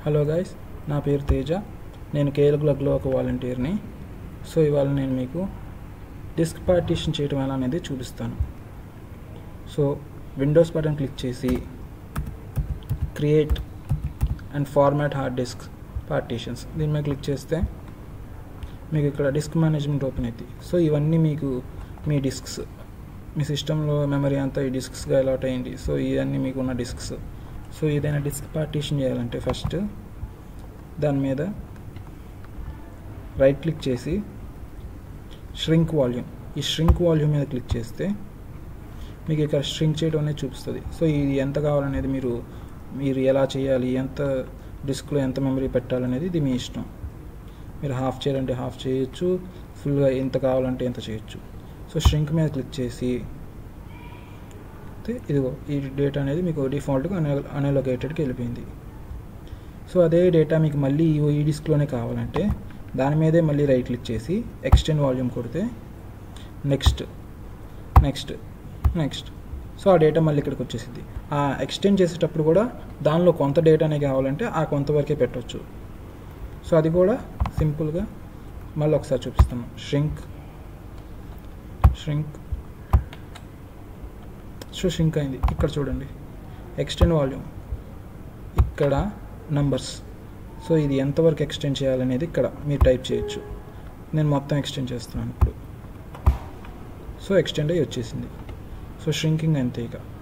hello guys నా పేరు తేజ నేను కేఎల్ క్లబ్లో ఒక వాలంటీర్ని సో ఇవాళ నేను మీకు డిస్క్ పార్టీషన్ చేయడం ఎలా అనేది చూపిస్తాను సో విండోస్ బటన్ క్లిక్ చేసి create and format hard disk partitions దీని మీద క్లిక్ చేస్తే మీకు ఇక్కడ డిస్క్ మేనేజ్మెంట్ ఓపెన్ అవుతుంది సో ఇవన్నీ మీకు మీ డిస్క్స్ మీ సిస్టంలో మెమరీ అంతా ఈ డిస్క్స్గా అలాట్ అయింది సో ఇవన్నీ మీకు ఉన్న డిస్క్స్ సో ఏదైనా డిస్క్ పార్టీషన్ చేయాలంటే ఫస్ట్ దాని మీద రైట్ క్లిక్ చేసి ష్రింక్ వాల్యూమ్ ఈ ష్రింక్ వాల్యూమ్ మీద క్లిక్ చేస్తే మీకు ఇక్కడ ష్రింక్ చేయడం అనేది చూపిస్తుంది సో ఇది ఎంత కావాలనేది మీరు మీరు ఎలా చేయాలి ఎంత డిస్క్లో ఎంత మెమరీ పెట్టాలనేది ఇది మీ ఇష్టం మీరు హాఫ్ చేయాలంటే హాఫ్ చేయొచ్చు ఫుల్గా ఎంత కావాలంటే ఎంత చేయొచ్చు సో ష్రింక్ మీద క్లిక్ చేసి ఇదిగో ఈ డేటా అనేది మీకు డిఫాల్ట్గా అనే అనలొకేటెడ్కి వెళ్ళిపోయింది సో అదే డేటా మీకు మళ్ళీ ఈ డిస్క్లోనే కావాలంటే దాని మీదే మళ్ళీ రైట్ క్లిక్ చేసి ఎక్స్టెండ్ వాల్యూమ్ కొడితే నెక్స్ట్ నెక్స్ట్ నెక్స్ట్ సో ఆ డేటా మళ్ళీ ఇక్కడికి వచ్చేసింది ఆ ఎక్స్టెండ్ చేసేటప్పుడు కూడా దానిలో కొంత డేటానే కావాలంటే ఆ కొంతవరకే పెట్టవచ్చు సో అది కూడా సింపుల్గా మళ్ళీ ఒకసారి చూపిస్తాను ష్రింక్ ష్రింక్ సో ష్రింక్ అయింది ఇక్కడ చూడండి ఎక్స్టెండ్ వాల్యూమ్ ఇక్కడ నంబర్స్ సో ఇది ఎంతవరకు ఎక్స్టెండ్ చేయాలనేది ఇక్కడ మీరు టైప్ చేయొచ్చు నేను మొత్తం ఎక్స్టెండ్ చేస్తున్నాను ఇప్పుడు సో ఎక్స్టెండ్ అయ్యి వచ్చేసింది సో ష్రింకింగ్ అంతే ఇక